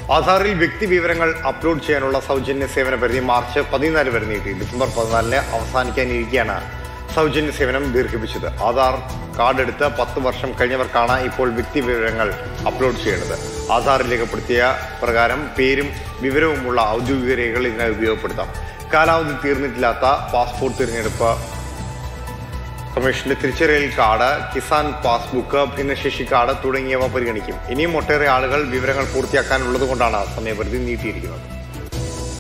ആധാറിൽ വ്യക്തി വിവരങ്ങൾ അപ്ലോഡ് ചെയ്യാനുള്ള സൗജന്യ സേവന പരിധി മാർച്ച് പതിനാല് വരെ നീട്ടി ഡിസംബർ പതിനാലിന് അവസാനിക്കാനിരിക്കെയാണ് സൗജന്യ സേവനം ദീർഘിപ്പിച്ചത് ആധാർ കാർഡ് എടുത്ത് പത്ത് വർഷം കഴിഞ്ഞവർക്കാണ് ഇപ്പോൾ വ്യക്തി വിവരങ്ങൾ അപ്ലോഡ് ചെയ്യേണ്ടത് ആധാറിൽ രേഖപ്പെടുത്തിയ പ്രകാരം പേരും വിവരവുമുള്ള ഔദ്യോഗിക രേഖകൾ ഇതിനായി ഉപയോഗപ്പെടുത്താം കാലാവധി തീർന്നിട്ടില്ലാത്ത പാസ്പോർട്ട് തിരഞ്ഞെടുപ്പ് കമ്മീഷന്റെ തിരിച്ചറിയൽ കാർഡ് കിസാൻ പാസ്ബുക്ക് ഭിന്നശേഷി കാർഡ് തുടങ്ങിയവ പരിഗണിക്കും ഇനിയും ഒട്ടേറെ ആളുകൾ വിവരങ്ങൾ പൂർത്തിയാക്കാനുള്ളത് കൊണ്ടാണ് സമയപരിധി നീട്ടിയിരിക്കുന്നത്